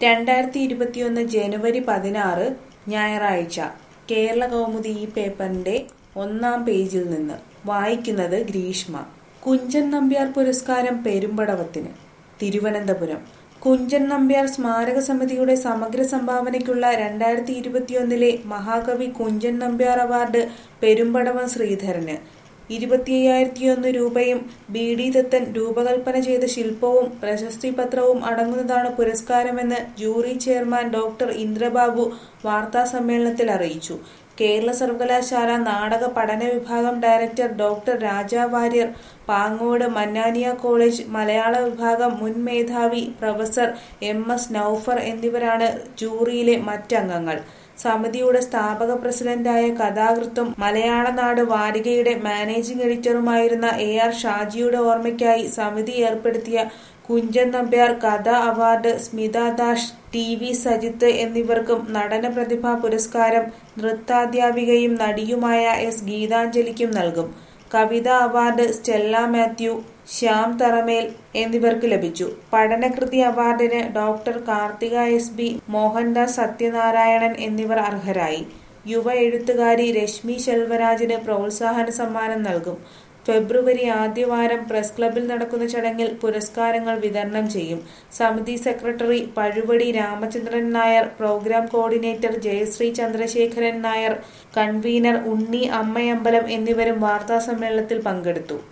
രണ്ടായിരത്തി ഇരുപത്തിയൊന്ന് ജനുവരി പതിനാറ് ഞായറാഴ്ച കേരള കൗമുദി ഈ പേപ്പറിന്റെ ഒന്നാം പേജിൽ നിന്ന് വായിക്കുന്നത് ഗ്രീഷ്മ കുഞ്ചൻ നമ്പ്യാർ പുരസ്കാരം പെരുമ്പടവത്തിന് തിരുവനന്തപുരം കുഞ്ചൻ നമ്പ്യാർ സ്മാരക സമിതിയുടെ സമഗ്ര സംഭാവനയ്ക്കുള്ള രണ്ടായിരത്തി ഇരുപത്തിയൊന്നിലെ മഹാകവി കുഞ്ചൻ നമ്പ്യാർ അവാർഡ് പെരുമ്പടവം ശ്രീധരന് ഇരുപത്തിയ്യായിരത്തിയൊന്ന് രൂപയും ബി ഡി ദത്തൻ രൂപകൽപ്പന ചെയ്ത ശില്പവും പ്രശസ്തി പത്രവും അടങ്ങുന്നതാണ് പുരസ്കാരമെന്ന് ജൂറി ചെയർമാൻ ഡോക്ടർ ഇന്ദ്രബാബു വാർത്താസമ്മേളനത്തിൽ അറിയിച്ചു കേരള സർവകലാശാല നാടക പഠന വിഭാഗം director doctor Raja Warrier Pangode Mannaniya college Malayala വിഭാഗം മുൻ മേധാവി പ്രൊഫസർ എം എസ് നൌഫർ എന്നിവരാണ് ജൂറിയിലെ മറ്റംഗങ്ങൾ സമിതിയുടെ സ്ഥാപക പ്രസിഡന്റായ കഥാകൃത്തും മലയാള നാട് വാരികയുടെ മാനേജിംഗ് എഡിറ്ററുമായിരുന്ന എ ആർ ഷാജിയുടെ ഓർമ്മയ്ക്കായി സമിതി ഏർപ്പെടുത്തിയ കുഞ്ചൻ നമ്പ്യാർ കഥ award Smitha Dash T V Sajith എന്നിവർക്കും നടന പ്രതിഭാ പുരസ്കാരം നൃത്താധ്യാപികയും നടിയുമായ എസ് ഗീതാഞ്ജലിക്കും നൽകും കവിതാ അവാർഡ് സ്റ്റെല്ല മാത്യു ശ്യാം തറമേൽ എന്നിവർക്ക് ലഭിച്ചു പഠനകൃതി അവാർഡിന് doctor Karthika S B Mohandas Sathyanarayanan എന്നിവർ അർഹരായി യുവ എഴുത്തുകാരി രശ്മി ശെൽവരാജിന് പ്രോത്സാഹന സമ്മാനം നൽകും ഫെബ്രുവരി ആദ്യവാരം പ്രസ് ക്ലബിൽ നടക്കുന്ന ചടങ്ങിൽ പുരസ്കാരങ്ങൾ വിതരണം ചെയ്യും സമിതി secretary Pazhuvadi Ramachandran Nair program coordinator Jayasree Chandrasekharan Nair convener Unni Ammayambalam എന്നിവരും വാർത്താസമ്മേളനത്തിൽ പങ്കെടുത്തു